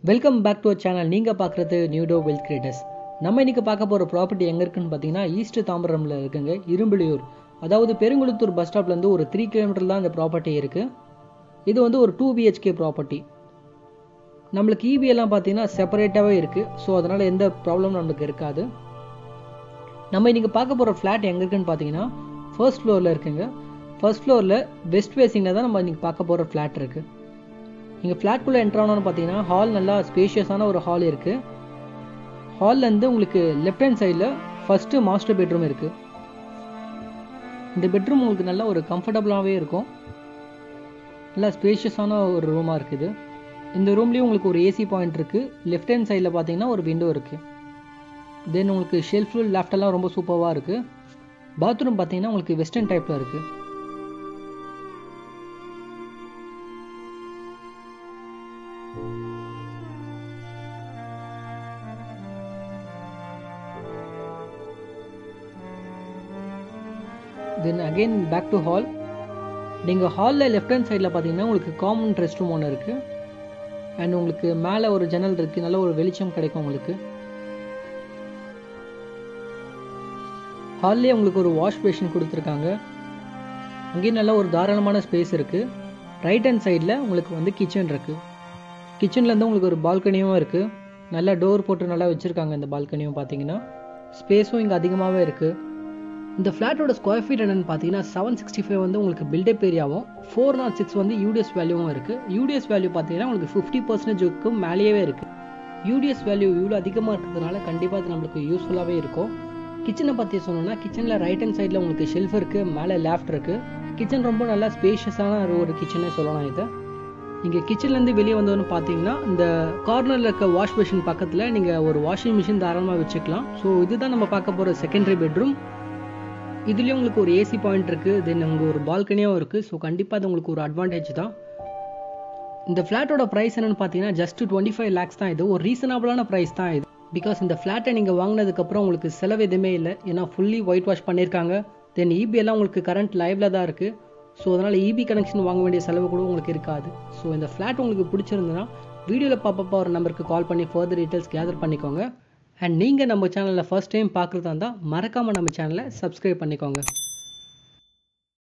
welcome back to our channel நீங்கள் பார்க்குறது நியூடோ wealth creators நம்ம இன்னைக்கு பார்க்க போகிற ப்ராப்பர்ட்டி எங்கே இருக்குன்னு பார்த்தீங்கன்னா ஈஸ்ட் தாம்பரமில் இருக்குங்க இரும்பிலியூர் அதாவது பெருங்குளத்தூர் பஸ் ஸ்டாப்லேருந்து ஒரு த்ரீ கிலோமீட்டர் தான் இந்த ப்ராப்பர்ட்டி இருக்குது இது வந்து ஒரு டூ பிஹெச்கே ப்ராப்பர்ட்டி நம்மளுக்கு EB எல்லாம் பார்த்தீங்கன்னா செப்பரேட்டாகவே இருக்குது ஸோ அதனால் எந்த ப்ராப்ளமும் நம்மளுக்கு இருக்காது நம்ம இன்றைக்கி பார்க்க போகிற ஃப்ளாட் எங்கே இருக்குன்னு பார்த்தீங்கன்னா ஃபர்ஸ்ட் ஃப்ளோரில் இருக்குங்க ஃபர்ஸ்ட் ஃப்ளோரில் வெஸ்ட் ஃபேஸிங்கில் தான் நம்ம இன்றைக்கி பார்க்க போகிற ஃப்ளாட் இருக்குது நீங்கள் ஃப்ளாட்குள்ளே என்ட்ரு ஆனோன்னு பார்த்தீங்கன்னா ஹால் நல்லா ஸ்பேஷியஸான ஒரு ஹால் இருக்குது ஹால்லேருந்து உங்களுக்கு லெஃப்ட் ஹேண்ட் சைடில் ஃபஸ்ட்டு மாஸ்டர் பெட்ரூம் இருக்குது இந்த பெட்ரூம் உங்களுக்கு நல்லா ஒரு கம்ஃபர்டபுளாகவே இருக்கும் நல்லா ஸ்பேஷியஸான ஒரு ரூமாக இருக்குது இந்த ரூம்லேயும் உங்களுக்கு ஒரு ஏசி பாயிண்ட் இருக்குது லெஃப்ட் ஹேண்ட் சைடில் பார்த்தீங்கன்னா ஒரு விண்டோ இருக்குது தென் உங்களுக்கு ஷெல்ஃப் லெஃப்டெல்லாம் ரொம்ப சூப்பராக இருக்குது பாத்ரூம் பார்த்தீங்கன்னா உங்களுக்கு வெஸ்டர்ன் டைப்பில் இருக்குது then again back to hall நீங்கள் ஹாலில் லெஃப்ட் ஹேண்ட் சைடில் பார்த்தீங்கன்னா உங்களுக்கு காமன் ரெஸ்ட் ரூம் ஒன்று இருக்குது அண்ட் உங்களுக்கு மேலே ஒரு ஜன்னல் இருக்குது நல்ல ஒரு வெளிச்சம் கிடைக்கும் உங்களுக்கு ஹால்லேயே உங்களுக்கு ஒரு வாஷ் பேஷன் கொடுத்துருக்காங்க அங்கேயும் நல்ல ஒரு தாராளமான ஸ்பேஸ் இருக்குது ரைட் ஹேண்ட் சைடில் உங்களுக்கு வந்து கிச்சன் இருக்குது கிச்சன்லேருந்து உங்களுக்கு ஒரு பால்கனியும் இருக்குது நல்லா டோர் போட்டு நல்லா வச்சுருக்காங்க இந்த பால்கனியும் பார்த்தீங்கன்னா ஸ்பேஸும் இங்கே அதிகமாகவே இருக்குது இந்த ஃப்ளாட்டோட ஸ்கொயர் ஃபீட் என்னன்னு பார்த்தீங்கன்னா செவன் சிக்ஸ்டி ஃபைவ் வந்து உங்களுக்கு பில்டப் ஏரியாவும் ஃபோர் நாட் சிக்ஸ் வந்து யூடிஎஸ் வேல்யூவும் இருக்குது யூடிஎஸ் வேல்யூ பார்த்தீங்கன்னா உங்களுக்கு ஃபிஃப்டி பர்சன்டேஜுக்கு மேலேயே இருக்குது யூடிஎஸ் வேல்யூ இவ்வளோ அதிகமாக இருக்கிறதுனால கண்டிப்பாக அது நம்மளுக்கு யூஸ்ஃபுல்லாகவே இருக்கும் கிச்சனை பற்றி சொன்னோம்னா கிச்சனில் ரைட் ஹேண்ட் சைடில் உங்களுக்கு ஷெல்ஃப் இருக்குது மேலே லேஃப்ட் இருக்குது கிச்சன் ரொம்ப நல்லா ஸ்பேஷியஸான ஒரு கிச்சனே சொல்லலாம் இதை நீங்கள் கிச்சன்லேருந்து வெளியே வந்தோன்னு பார்த்தீங்கன்னா இந்த கார்னரில் இருக்க வாஷ் மிஷின் பக்கத்தில் நீங்கள் ஒரு வாஷிங் மிஷின் தாராளமாக வச்சுக்கலாம் ஸோ இதுதான் நம்ம பார்க்க போகிற செகண்டரி பெட்ரூம் இதுலேயும் உங்களுக்கு ஒரு ஏசி பாயிண்ட் இருக்குது தென் அங்கே ஒரு பால்கனியும் இருக்குது ஸோ கண்டிப்பாக அது உங்களுக்கு ஒரு அட்வான்டேஜ் தான் இந்த ஃப்ளாட்டோட ப்ரைஸ் என்னென்னு பார்த்தீங்கன்னா ஜஸ்ட் டுவெண்ட்டி ஃபைவ் லேக்ஸ் தான் இது ஒரு ரீசனபிளான ப்ரைஸ் தான் இது பிகாஸ் இந்த ஃப்ளாட்டை நீங்கள் வாங்கினதுக்கப்புறம் உங்களுக்கு செலவு எதுவுமே இல்லை ஏன்னா ஃபுல்லி ஒயிட் வாஷ் பண்ணியிருக்காங்க தென் இபி எல்லாம் உங்களுக்கு கரண்ட் லைவில் தான் இருக்குது ஸோ அதனால் இபி கனெக்ஷன் வாங்க வேண்டிய செலவு கூட உங்களுக்கு இருக்காது ஸோ இந்த ஃப்ளாட் உங்களுக்கு பிடிச்சிருந்ததுன்னா வீடியோவில் பாப்பப்போ ஒரு நம்பருக்கு கால் பண்ணி ஃபர்தர் டீட்டெயில்ஸ் கேதர் பண்ணிக்கோங்க அண்ட் நீங்கள் நம்ம சேனலில் ஃபர்ஸ்ட் டைம் பார்க்குறதா இருந்தால் மறக்காமல் நம்ம சேனலை சப்ஸ்கிரைப் பண்ணிக்கோங்க